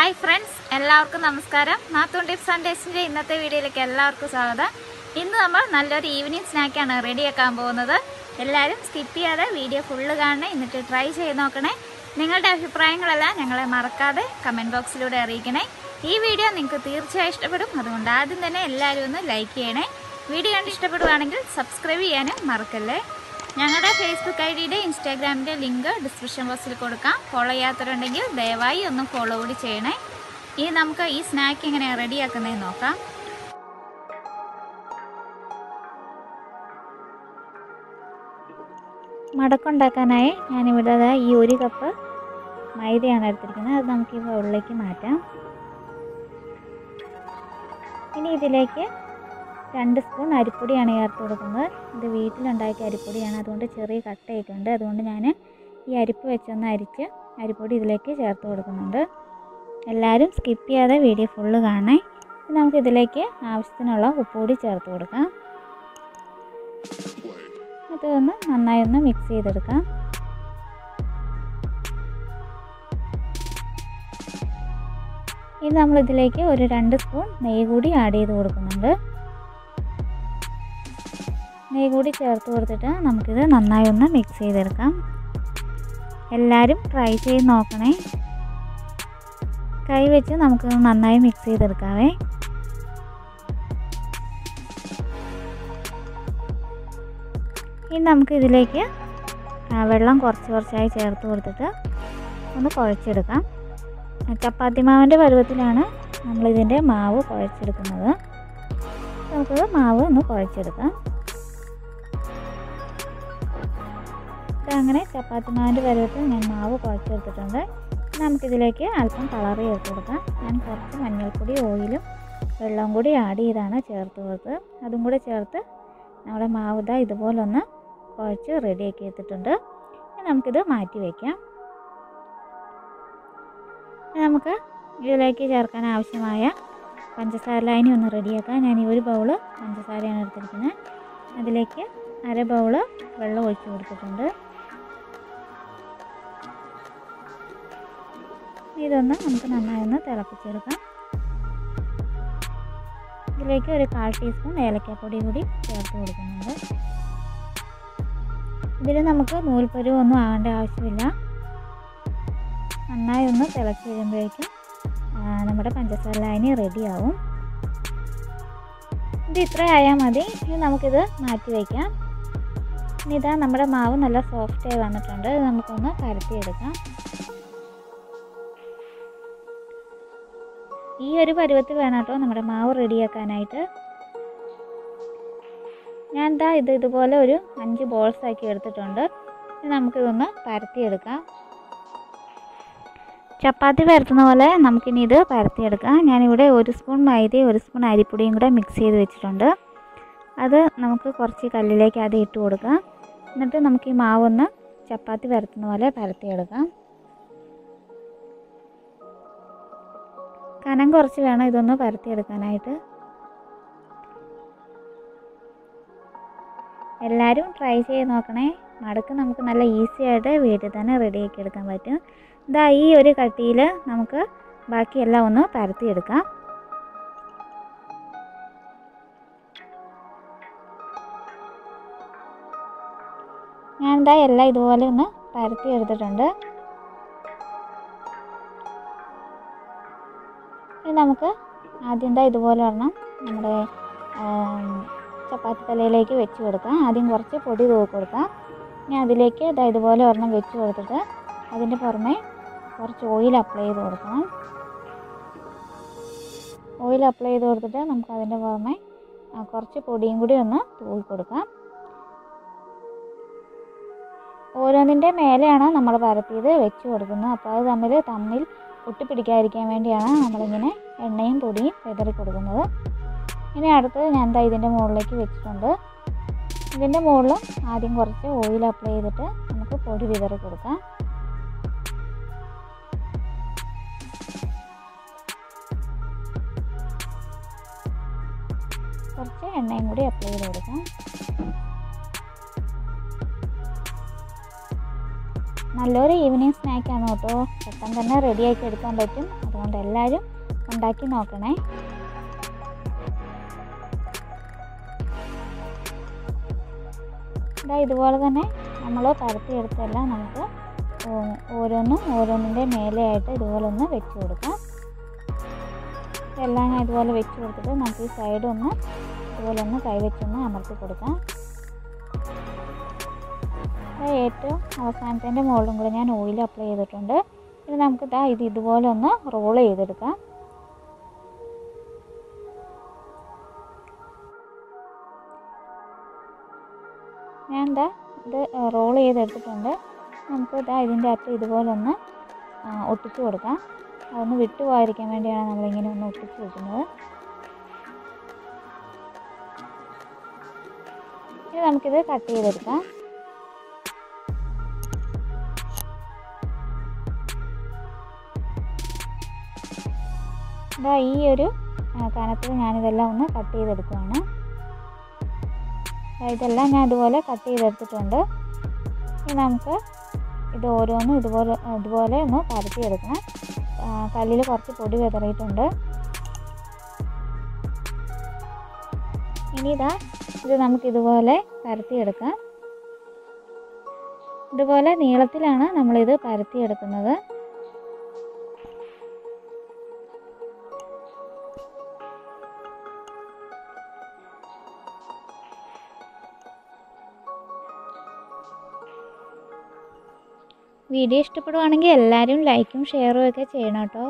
hi friends എല്ലാവർക്കും നമസ്കാരം നാത്തൂൺ tips and ടേസ്റ്റിൻ്റെ ഇന്നത്തെ വീഡിയോയിലേക്ക് എല്ലാവർക്കും സ്വാഗതം ഇന്ന് നമ്മൾ നല്ലൊരു ഈവനിങ് സ്നാക്കാണ് റെഡിയാക്കാൻ പോകുന്നത് എല്ലാവരും സ്കിപ്പ് ചെയ്യാതെ വീഡിയോ ഫുള്ള് കാണണേ എന്നിട്ട് ട്രൈ ചെയ്ത് നോക്കണേ നിങ്ങളുടെ അഭിപ്രായങ്ങളെല്ലാം ഞങ്ങളെ മറക്കാതെ കമൻറ്റ് ബോക്സിലൂടെ അറിയിക്കണേ ഈ വീഡിയോ നിങ്ങൾക്ക് തീർച്ചയായും ഇഷ്ടപ്പെടും അതുകൊണ്ട് ആദ്യം തന്നെ എല്ലാവരും ഒന്ന് ലൈക്ക് ചെയ്യണേ വീഡിയോ കണ്ട് ഇഷ്ടപ്പെടുവാണെങ്കിൽ സബ്സ്ക്രൈബ് ചെയ്യാനും മറക്കല്ലേ ഞങ്ങളുടെ ഫേസ്ബുക്ക് ഐ ഡിയുടെ ഇൻസ്റ്റാഗ്രാമിൻ്റെ ലിങ്ക് ഡിസ്ക്രിപ്ഷൻ ബോക്സിൽ കൊടുക്കാം ഫോളോ ചെയ്യാത്തവരുണ്ടെങ്കിൽ ദയവായി ഒന്ന് ഫോളോ കൂടി ചെയ്യണേ ഇനി നമുക്ക് ഈ സ്നാക്ക് എങ്ങനെ റെഡിയാക്കുന്നതെന്ന് നോക്കാം മടക്കുണ്ടാക്കാനായി ഞാനിവിടെ ദാ ഈ ഒരു കപ്പ് മൈദയാണ് എടുത്തിരിക്കുന്നത് അത് നമുക്ക് ഈ ബൗളിലേക്ക് മാറ്റാം ഇനി ഇതിലേക്ക് രണ്ട് സ്പൂൺ അരിപ്പൊടിയാണ് ചേർത്ത് കൊടുക്കുന്നത് ഇത് വീട്ടിലുണ്ടാക്കിയ അരിപ്പൊടിയാണ് അതുകൊണ്ട് ചെറിയ കട്ടയൊക്കെ ഉണ്ട് അതുകൊണ്ട് ഞാൻ ഈ അരിപ്പ് വെച്ചൊന്ന് അരിച്ച് അരിപ്പൊടി ഇതിലേക്ക് ചേർത്ത് കൊടുക്കുന്നുണ്ട് എല്ലാവരും സ്കിപ്പ് ചെയ്യാതെ വീഡിയോ ഫുള്ള് കാണണേ ഇനി നമുക്ക് ഇതിലേക്ക് ആവശ്യത്തിനുള്ള ഉപ്പുകൂടി ചേർത്ത് കൊടുക്കാം ഇതൊന്ന് നന്നായി ഒന്ന് മിക്സ് ചെയ്തെടുക്കാം ഇനി നമ്മളിതിലേക്ക് ഒരു രണ്ട് സ്പൂൺ നെയ്യ് കൂടി ആഡ് ചെയ്ത് കൊടുക്കുന്നുണ്ട് നെയ്യ് കൂടി ചേർത്ത് കൊടുത്തിട്ട് നമുക്കിത് നന്നായി ഒന്ന് മിക്സ് ചെയ്തെടുക്കാം എല്ലാവരും ട്രൈ ചെയ്ത് നോക്കണേ കൈ വെച്ച് നമുക്ക് നന്നായി മിക്സ് ചെയ്തെടുക്കാവേ ഇനി നമുക്ക് ഇതിലേക്ക് വെള്ളം കുറച്ച് കുറച്ചായി ചേർത്ത് കൊടുത്തിട്ട് ഒന്ന് കുഴച്ചെടുക്കാം ചപ്പാത്തി മാവിൻ്റെ പരുവത്തിലാണ് നമ്മളിതിൻ്റെ മാവ് കുഴച്ചെടുക്കുന്നത് നമുക്കത് മാവ് ഒന്ന് കുഴച്ചെടുക്കാം അങ്ങനെ ചപ്പാത്തി മാവിൻ്റെ പരുവത്തിൽ ഞാൻ മാവ് കുഴച്ചെടുത്തിട്ടുണ്ട് നമുക്കിതിലേക്ക് അല്പം കളർ ചേർത്ത് കൊടുക്കാം ഞാൻ കുറച്ച് മഞ്ഞൾപ്പൊടി ഓയിലും വെള്ളവും കൂടി ആഡ് ചെയ്താണ് ചേർത്ത് കൊടുത്തത് അതും കൂടെ ചേർത്ത് നമ്മുടെ മാവ് ഇതാ ഇതുപോലൊന്ന് കുഴച്ച് റെഡിയാക്കി എടുത്തിട്ടുണ്ട് നമുക്കിത് മാറ്റി വയ്ക്കാം നമുക്ക് ഇതിലേക്ക് ചേർക്കാൻ ആവശ്യമായ പഞ്ചസാര ലൈനി ഒന്ന് റെഡിയാക്കാം ഞാൻ ഈ ഒരു ബൗള് പഞ്ചസാരയാണ് എടുത്തിരിക്കുന്നത് അതിലേക്ക് അര ബൗള് വെള്ളം ഒഴിച്ച് കൊടുത്തിട്ടുണ്ട് ഇതൊന്ന് നമുക്ക് നന്നായി ഒന്ന് തിളപ്പിച്ചെടുക്കാം ഇതിലേക്ക് ഒരു കാൽ ടീസ്പൂൺ ഏലക്കാപ്പൊടി കൂടി ചേർത്ത് കൊടുക്കുന്നുണ്ട് ഇതിൽ നമുക്ക് നൂൽപ്പരുവൊന്നും ആകേണ്ട ആവശ്യമില്ല നന്നായി ഒന്ന് തിളച്ച് വരുമ്പോഴേക്കും നമ്മുടെ പഞ്ചസാര ലൈനി റെഡിയാവും ഇത് ഇത്ര ആയാൽ മതി ഇനി നമുക്കിത് മാറ്റി വയ്ക്കാം ഇനി ഇതാ നമ്മുടെ മാവ് നല്ല സോഫ്റ്റായി വന്നിട്ടുണ്ട് ഇത് നമുക്കൊന്ന് പരത്തിയെടുക്കാം ഈ ഒരു പരുവത്തിൽ വേണം കേട്ടോ നമ്മുടെ മാവ് റെഡിയാക്കാനായിട്ട് ഞാൻ എന്താ ഇത് ഇതുപോലെ ഒരു അഞ്ച് ബോൾസ് ആക്കി എടുത്തിട്ടുണ്ട് ഇനി നമുക്കിതൊന്ന് പരത്തിയെടുക്കാം ചപ്പാത്തി പരത്തുന്ന പോലെ നമുക്കിനി ഇത് പരത്തിയെടുക്കാം ഞാനിവിടെ ഒരു സ്പൂൺ മൈദയും ഒരു സ്പൂൺ അരിപ്പൊടിയും കൂടെ മിക്സ് ചെയ്ത് വെച്ചിട്ടുണ്ട് അത് നമുക്ക് കുറച്ച് കല്ലിലേക്ക് ആദ്യം ഇട്ട് കൊടുക്കാം എന്നിട്ട് നമുക്ക് ഈ മാവൊന്ന് ചപ്പാത്തി പരത്തുന്ന പോലെ പരത്തിയെടുക്കാം കനം കുറച്ച് വേണം ഇതൊന്ന് പരത്തിയെടുക്കാനായിട്ട് എല്ലാവരും ട്രൈ ചെയ്ത് നോക്കണേ മടക്ക് നമുക്ക് നല്ല ഈസി ആയിട്ട് വീട്ടിൽ തന്നെ റെഡിയാക്കി എടുക്കാൻ പറ്റും ഇതാ ഈ ഒരു കട്ടിയിൽ നമുക്ക് ബാക്കിയെല്ലാം ഒന്ന് പരത്തിയെടുക്കാം ഞാൻ എന്താ എല്ലാം ഇതുപോലെ ഒന്ന് പരത്തി എടുത്തിട്ടുണ്ട് ഇനി നമുക്ക് ആദ്യം എന്താ ഇതുപോലെ ഒരെണ്ണം നമ്മുടെ ചപ്പാത്തി തലയിലേക്ക് വെച്ച് കൊടുക്കാം ആദ്യം കുറച്ച് പൊടി തൂക്കി കൊടുക്കാം ഇനി അതിലേക്ക് ഇതാ ഇതുപോലെ ഒരെണ്ണം വെച്ച് കൊടുത്തിട്ട് അതിൻ്റെ പുറമെ കുറച്ച് ഓയിൽ അപ്ലൈ ചെയ്ത് കൊടുക്കണം ഓയിൽ അപ്ലൈ ചെയ്ത് കൊടുത്തിട്ട് നമുക്ക് അതിൻ്റെ പുറമെ കുറച്ച് പൊടിയും കൂടി ഒന്ന് തൂക്കി കൊടുക്കാം ഓരോന്നിൻ്റെ മേലെയാണ് നമ്മൾ പരത്തിയത് വെച്ച് കൊടുക്കുന്നത് അപ്പോൾ അത് തമ്മിൽ തമ്മിൽ ഒട്ടിപ്പിടിക്കാതിരിക്കാൻ വേണ്ടിയാണ് നമ്മളിങ്ങനെ എണ്ണയും പൊടിയും വിതറി കൊടുക്കുന്നത് ഇനി അടുത്തത് ഞാൻ എന്താ ഇതിൻ്റെ മുകളിലേക്ക് വെച്ചിട്ടുണ്ട് ഇതിൻ്റെ മുകളിലും ആദ്യം കുറച്ച് ഓയിൽ അപ്ലൈ ചെയ്തിട്ട് നമുക്ക് പൊടി വിതറി കൊടുക്കാം കുറച്ച് എണ്ണയും കൂടി അപ്ലൈ ചെയ്ത് കൊടുക്കാം നല്ലൊരു ഈവനിങ് സ്നാക്കാണ് കേട്ടോ പെട്ടെന്ന് തന്നെ റെഡിയാക്കി എടുക്കാൻ പറ്റും അതുകൊണ്ട് എല്ലാവരും ഉണ്ടാക്കി നോക്കണേ ഇതാ ഇതുപോലെ തന്നെ നമ്മൾ പരത്തിയെടുത്തെല്ലാം നമുക്ക് ഓ- ഓരോന്നും ഓരോന്നിൻ്റെ മേലെയായിട്ട് ഇതുപോലെ ഒന്ന് വെച്ച് കൊടുക്കാം എല്ലാം ഞാൻ ഇതുപോലെ വെച്ച് കൊടുത്തിട്ട് നമുക്ക് ഈ സൈഡ് ഒന്ന് ഇതുപോലെ ഒന്ന് കൈവച്ചൊന്ന് അമർത്തി കൊടുക്കാം ദാ ഏറ്റവും അവസാനത്തിൻ്റെ മുകളിലും കൂടെ ഞാൻ ഓയിൽ അപ്ലൈ ചെയ്തിട്ടുണ്ട് ഇനി നമുക്ക് ദാ ഇത് ഇതുപോലെ ഒന്ന് റോൾ ചെയ്തെടുക്കാം ഞാൻ ദാ ഇത് റോൾ ചെയ്തെടുത്തിട്ടുണ്ട് നമുക്ക് ദാ ഇതിൻ്റെ അറ്റം ഇതുപോലെ ഒന്ന് ആ, ഒട്ടിച്ചു കൊടുക്കാം അതൊന്ന് വിട്ടു പോകാതിരിക്കാൻ വേണ്ടിയാണ് നമ്മളിങ്ങനെ ഒന്ന് ഒട്ടിച്ച് വെക്കുന്നത് ഇനി നമുക്കിത് കട്ട് ചെയ്തെടുക്കാം ഇതാ ഈ ഒരു ആ, കനത്തിൽ ഞാനിതെല്ലാം ഒന്ന് കട്ട് ചെയ്തെടുക്കുവാണ് ദാ ഇതെല്ലാം ഞാൻ ഇതുപോലെ കട്ട് ചെയ്തെടുത്തിട്ടുണ്ട് ഇനി നമുക്ക് ഇത് ഓരോന്നും ഇതുപോലെ ഇതുപോലെ ഒന്ന് പരത്തിയെടുക്കണം കല്ലിൽ കുറച്ച് പൊടി വിതറിയിട്ടുണ്ട് ഇനി ഇതാ ഇത് നമുക്ക് ഇതുപോലെ പരത്തിയെടുക്കാം ഇതുപോലെ നീളത്തിലാണ് നമ്മളിത് പരത്തിയെടുക്കുന്നത് വീഡിയോ ഇഷ്ടപ്പെടുവാണെങ്കിൽ എല്ലാവരും ലൈക്കും ഷെയറും ഒക്കെ ചെയ്യണം കേട്ടോ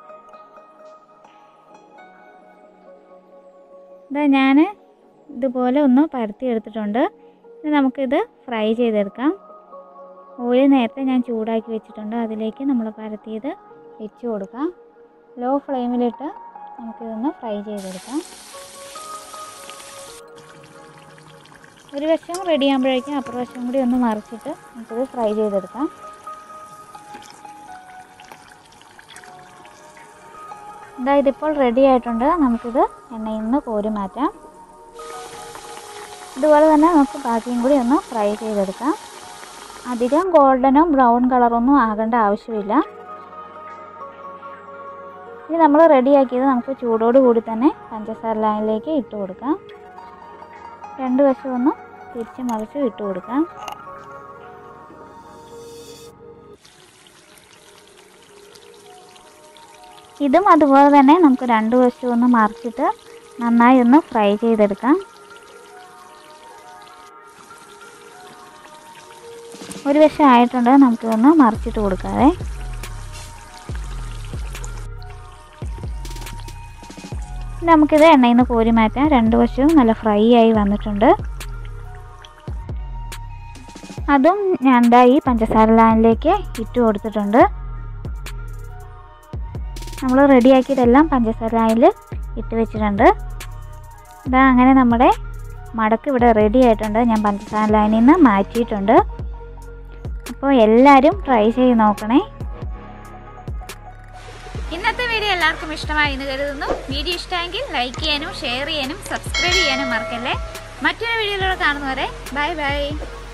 ഇതാ ഞാൻ ഇതുപോലെ ഒന്ന് പരത്തി എടുത്തിട്ടുണ്ട് ഇനി നമുക്കിത് ഫ്രൈ ചെയ്തെടുക്കാം ഓയിൽ നേരത്തെ ഞാൻ ചൂടാക്കി വെച്ചിട്ടുണ്ട് അതിലേക്ക് നമ്മൾ പരത്തിയത് വെച്ച് കൊടുക്കാം ലോ ഫ്ലെയിമിലിട്ട് നമുക്കിതൊന്ന് ഫ്രൈ ചെയ്തെടുക്കാം ഒരു വശം റെഡി ആകുമ്പോഴേക്കും അപ്പുറ വശം കൂടി ഒന്ന് മറിച്ചിട്ട് നമുക്കിത് ഫ്രൈ ചെയ്തെടുക്കാം ഇതാ ഇതിപ്പോൾ റെഡി ആയിട്ടുണ്ട് നമുക്കിത് എണ്ണയിൽ നിന്ന് കോരി മാറ്റാം ഇതുപോലെ തന്നെ നമുക്ക് ബാക്കിയും കൂടി ഒന്ന് ഫ്രൈ ചെയ്തെടുക്കാം അധികം ഗോൾഡനോ ബ്രൗൺ കളറൊന്നും ആകേണ്ട ആവശ്യമില്ല ഇനി നമ്മൾ റെഡിയാക്കിയത് നമുക്ക് ചൂടോട് കൂടി തന്നെ പഞ്ചസാര ലൈനിലേക്ക് ഇട്ട് കൊടുക്കാം രണ്ട് വശവും ഒന്ന് തിരിച്ച് മറിച്ച് ഇട്ട് കൊടുക്കാം ഇതും അതുപോലെ തന്നെ നമുക്ക് രണ്ട് വശവും ഒന്ന് മറിച്ചിട്ട് നന്നായി ഒന്ന് ഫ്രൈ ചെയ്തെടുക്കാം ഒരു വശം ആയിട്ടുണ്ട് നമുക്കിതൊന്ന് മറിച്ചിട്ട് കൊടുക്കാവേ നമുക്കിത് എണ്ണയിൽ നിന്ന് കോരി മാറ്റാം രണ്ട് വശവും നല്ല ഫ്രൈ ആയി വന്നിട്ടുണ്ട് അതും ഞാൻ ദാ ഈ പഞ്ചസാര ലാനിലേക്ക് ഇട്ട് കൊടുത്തിട്ടുണ്ട് നമ്മൾ റെഡിയാക്കിയതെല്ലാം പഞ്ചസാര ലാനിൽ ഇട്ട് വെച്ചിട്ടുണ്ട് ഇതാ അങ്ങനെ നമ്മുടെ മടക്ക് ഇവിടെ റെഡി ആയിട്ടുണ്ട് ഞാൻ പഞ്ചസാര ലാനിൽ നിന്ന് മാറ്റിയിട്ടുണ്ട് അപ്പോൾ എല്ലാവരും ട്രൈ ചെയ്ത് നോക്കണേ ഇന്നത്തെ വീഡിയോ എല്ലാവർക്കും ഇഷ്ടമായി എന്ന് കരുതുന്നു വീഡിയോ ഇഷ്ടമെങ്കിൽ ലൈക്ക് ചെയ്യാനും ഷെയർ ചെയ്യാനും സബ്സ്ക്രൈബ് ചെയ്യാനും മറക്കല്ലേ മറ്റൊരു വീഡിയോയിലൂടെ കാണുന്നവരെ ബൈ ബൈ